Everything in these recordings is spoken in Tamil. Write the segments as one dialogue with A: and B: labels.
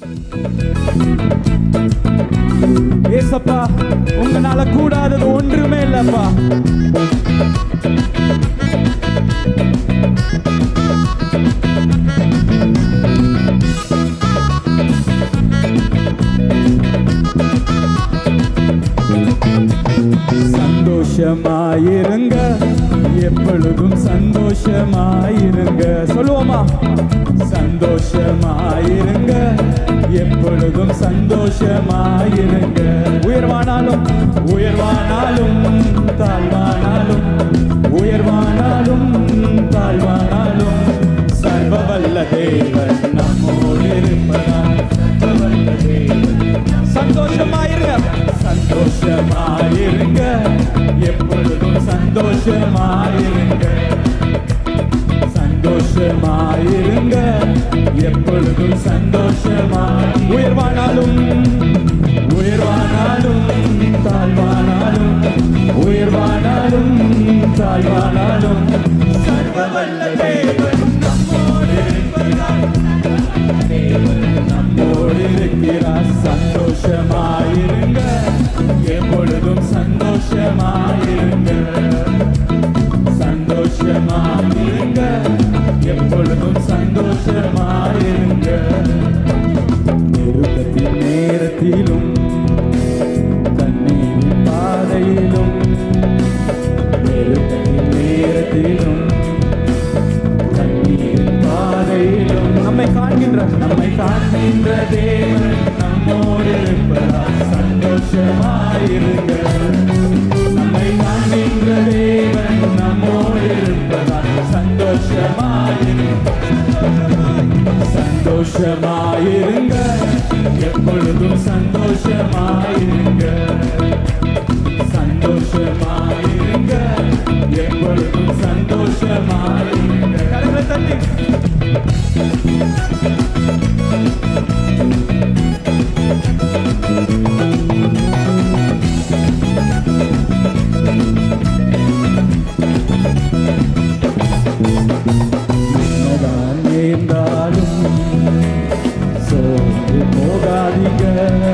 A: ஏசப்பா உங்களால கூடாதது ஒன்றுமே இல்லப்பா சந்தோஷமாயிருங்க எப்பொழுதும் சந்தோஷமாயிருங்க சொல்லுவோமா சந்தோஷமாயிருங்க எப்பொழுதும் சந்தோஷமாயிருங்க உயர்வானாலும் உயர்வானாலும் தாழ்வானாலும் உயர்வானாலும் தாழ்வானாலும் சர்வ வல்ல தேவன் நம்மோடு இருப்பதால் சர்வ வல்ல தேவன் சந்தோஷமாயிருங்க சந்தோஷமாயிருங்க எப்பொழுதும் சந்தோஷமாயிருங்க சந்தோஷமாயிருங்க எப்பொழுதும் சந்தோஷமாய் உயர்வானாலும் உயர்வானாலும் தாழ்வானாலும் உயர்வானாலும் தாழ்வானாலும் சர்வவல்ல தேவன் நம்மோடு இருக்கிறார் தேவன் நம்மோடு இருக்கிறார் சந்தோஷமாயிருங்க எப்பொழுதும் சந்தோஷமாயிருங்க சந்தோஷமாயிருங்க எப்பொழுதும் சந்தோஷமாயிருங்க நெருக்கத்தின் நேரத்திலும் கண்ணீரின் பாதையிலும் நெருக்கத்தின் நேரத்திலும் கண்ணீரின் பாதையிலும் நம்மை காண்கின்ற நம்மை காண்கின்ற தேவன் நம்மோடு இருப்பதால் சந்தோஷமாயிருங்க நம்மை காண்கின்ற தேவன் நம்மோடு இருப்பதால் சந்தோஷமாயிருங்க சந்தோஷமாயிருங்க எப்பொழுதும் சந்தோஷமாயிருங்க சந்தோஷமாயிருங்க எப்பொழுதும் சந்தோஷமாயிருங்க கரங்களை தட்டி என்னதான் நேர்ந்தாலும் சோர்ந்து போகாதீங்க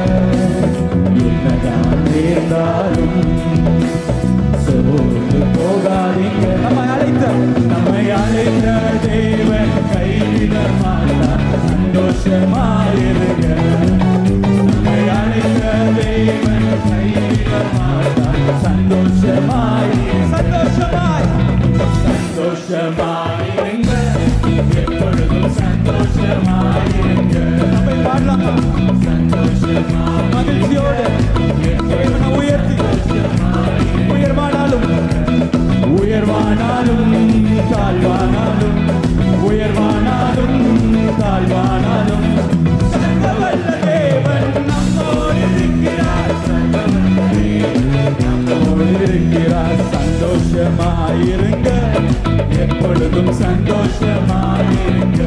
A: என்னதான் நேர்ந்தாலும் சோர்ந்து போகாதீங்க நம்மை அழைத்த நம்மை அழைத்த தேவன் கைவிட மாட்டார் சந்தோஷமாயிருங்க நம்மை அழைத்த தேவன் கைவிட மாட்டார் சந்தோஷமாய் சந்தோஷமாய் சந்தோஷமாயிருங்க எப்பொழுதும் சந்தோஷமாயிருங்க நம்மை பாடலாமா சந்தோஷமா மகிழ்ச்சியோடு தேவனை உயர்த்தி உயர்வானாலும் உயர்வானாலும் தாழ்வானாலும் உயர்வானாலும் தாழ்வானாலும் சர்வவல்ல தேவன் நம்மோடு இருக்கிறார் சர்வவல்ல தேவன் நம்மோடு இருக்கிறார் சந்தோஷமாயிருங்க எப்பொழுதும் சந்தோஷமாயிருங்க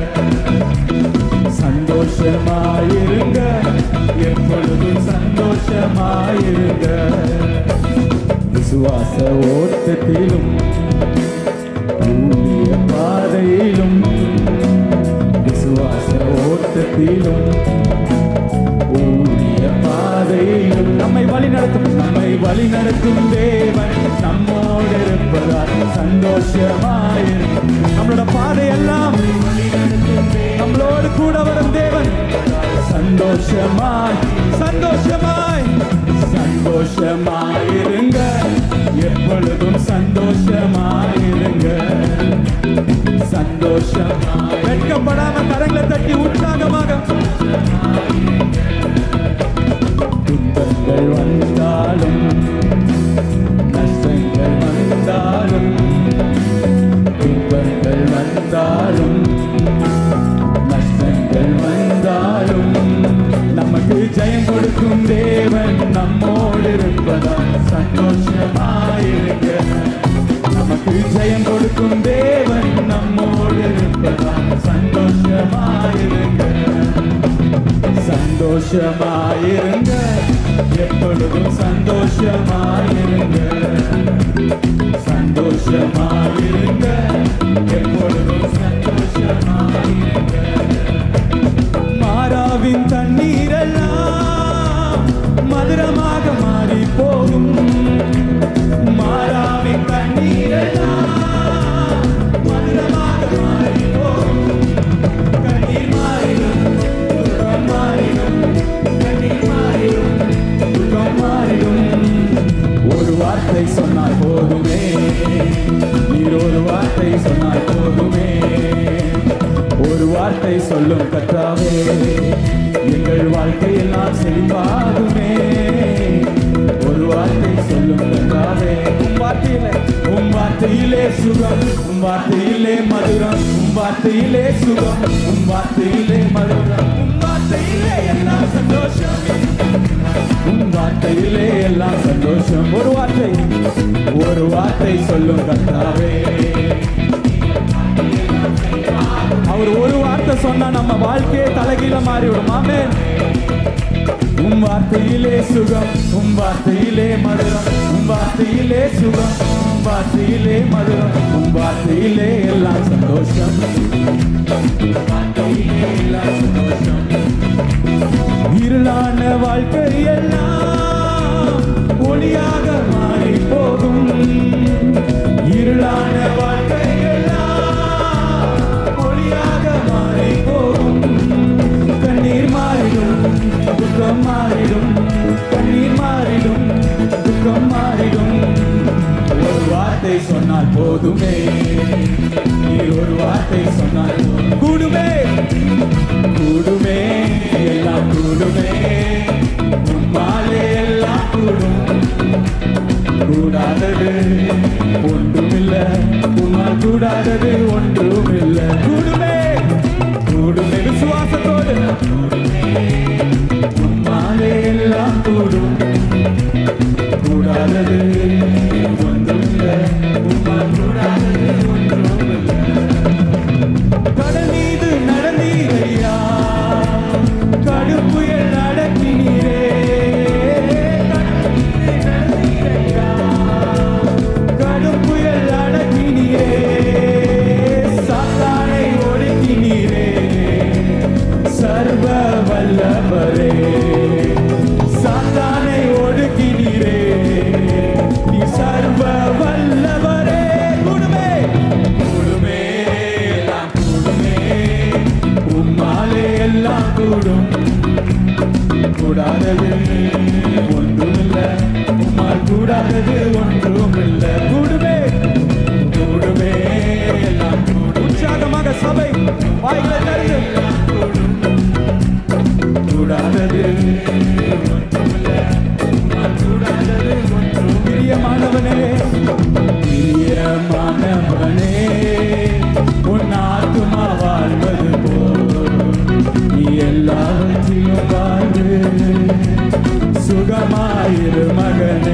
A: சந்தோஷமாயிருங்க எப்பொழுதும் சந்தோஷமாயிருங்க விசுவாச ஓட்டத்திலும் ஊழிய பாதையிலும் விசுவாச ஓட்டத்திலும் ஊழிய பாதையிலும் நம்மை வழி நடத்தும் நம்மை வழி நடத்தும் தேவன் நம்மோடு இருப்பதால் சந்தோஷமாயிருக்கும் நம்மளோட பாதையெல்லாம் நம்மளோடு கூட வரும் தேவன் சந்தோஷமாய் சந்தோஷமாய் சந்தோஷமாயிருங்க எப்பொழுதும் சந்தோஷமாயிருங்க சந்தோஷமாய் வெட்கப்படாம கரங்களை தட்டி உற்சாகமாக துன்பங்கள் வந்தாலும் நஷ்டங்கள் வந்தாலும் துன்பங்கள் வந்தாலும் நஷ்டங்கள் வந்தாலும் நமக்கு ஜெயம் கொடுக்கும் தேவன் நம்மோடு இருப்பதால் சந்தோஷமாயிருக்க நமக்கு ஜெயம் கொடுக்கும் தேவன் நம்மோடு இருப்பதால் சந்தோஷமாயிருங்க சந்தோஷமாயிருங்க எப்பொழுதும் சந்தோஷமாயிருங்க சந்தோஷமாயிருங்க எப்பொழுதும் சந்தோஷமாயிருங்க மாறா மாறாவின் தண்ணீரெல்லாம் மதுரமாக மாறி போகும் மாறாவின் தண்ணீரெல்லாம் மதுரமாக மாறி போகும் கண்ணீர் மாறிடும் துக்கம் மாறிடும் கண்ணீர் மாறிடும் துக்கம் மாறிடும் ஒரு வார்த்தை சொன்னால் போதுமே நீர் ஒரு வார்த்தை சொன்னால் போதுமே ஒரு வார்த்தை சொல்லும் கத்தாவே எங்கள் வாழ்க்கையெல்லாம் செழிப்பாகுமே ஒரு வார்த்தை சொல்லும் கத்தாவே உம் வார்த்தையிலே உம் வார்த்தையிலே சுகம் உம் வார்த்தையிலே மதுரம் உம் வார்த்தையிலே சுகம் உம் வார்த்தையிலே மதுரம் உம் வார்த்தையிலே எல்லாம் சந்தோஷம் உன் வார்த்தையிலே எல்லாம் சந்தோஷம் ஒரு வார்த்தை ஒரு வார்த்தை சொல்லும் கர்த்தாவே அவர் ஒரு வார்த்தை சொன்னா நம்ம வாழ்க்கையே தலைகீழ மாறிவிடும் ஆமே உம் வார்த்தையிலே சுகம் உம் வார்த்தையிலே மதுரம் உம் வார்த்தையிலே சுகம் உம் வார்த்தையிலே மதுரம் உம் வார்த்தையிலே எல்லாம் சந்தோஷம் உம் வார்த்தையிலே எல்லாம் சந்தோஷம் இருளான வாழ்க்கையெல்லாம் ஒளியாக மாறி போகும் இருளான வாழ்க்கையெல்லாம் ஒளியாக மாறி போகும் கண்ணீர் மாறிடும் துக்கம் மாறிடும் கண்ணீர் மாறிடும் துக்கம் மாறிடும் ஒரு வார்த்தை சொன்னால் போதுமே நீர் ஒரு வார்த்தை சொன்னால் போதும். கூடுமே கூடுமே எல்லாம் கூடுமே உம்மாலே எல்லாம் கூடும் கூடாதது ஒன்றுமில்ல உம்மால் கூடாதது ஒன்றுமில்ல கூடுமே கூடுமே விசுவாசத்தோடு உம்மாலே எல்லாம் கூடும் கூடாதது ஒன்றுமில்ல உம்மால் கூடாதது ஒன்றுமில்ல கடல் மீது நடந்தீரையா கடுப்புயல் நடத்தினீரே கடல் மீது நடந்தீரையா, கடுப்புயல் அடக்கினீரே சாத்தானை ஒடுக்கினீரே சர்வ வல்லவரே சாத்தானை ஒடுக்கினீரே நீ சர்வ வல்லவரே குடுமே கூடுமே எல்லாம் கூடுமே உம்மாலே எல்லாம் கூடும் கூடாதது ஒன்றுமில்ல உம்மால் கூடாதது ஒன்றுமில்ல கூடுமே கூடுமே எல்லாம் கூடும் உற்சாகமாக சபை வாய்களை திறந்து கூடாதது ஒன்றுமில்ல உம்மால் கூடாதது ஒன்றும் பிரியமானவனே பிரியமானவனே உன் ஆத்துமா வாழ்வது போல் நீ எல்லாவற்றிலும் வாழ்ந்து சுகமாயிரு மகனே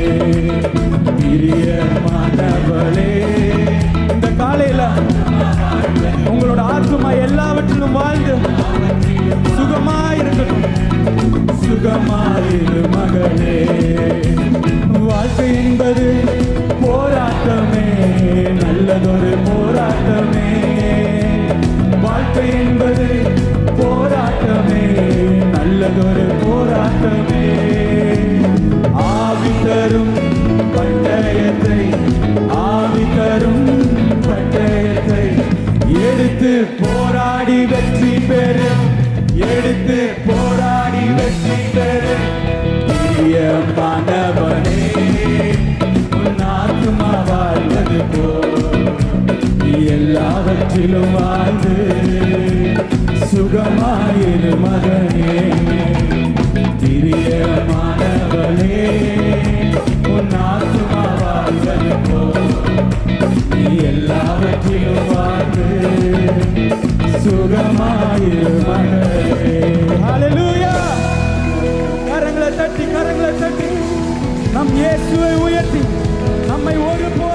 A: பிரியமானவளே இந்த காலையில உங்களோட ஆத்துமா எல்லாவற்றிலும் வாழ்ந்து சுகமாயிருக்கட்டும் சுகமாயிரு மகளே வாழ்க்கை என்பது போராட்டமே நல்லதொரு போராட்டமே வாழ்க்கை என்பது போராட்டமே நல்லதொரு போராட்டமே ஆவி தரும் பட்டயத்தை ஆவி தரும் பட்டயத்தை எடுத்து போராடி வெற்றி பெறு எடுத்து போராடி வெற்றி பெறு பிரியமானவனே உன் ஆத்துமா வாழ்வது போல் நீ எல்லாவற்றிலும் வாழ்ந்து சுகமாயிரு மகனே பிரியமானவனே உன் ஆத்துமா வாழ்வது போல் நீ எல்லாவற்றிலும் வாழ்ந்து சுகமாயிரு மகனே ஹalleluya கரங்களை தட்டி கரங்களை தட்டி நம் இயேசுவை உயர்த்தி நம்மை ஒரு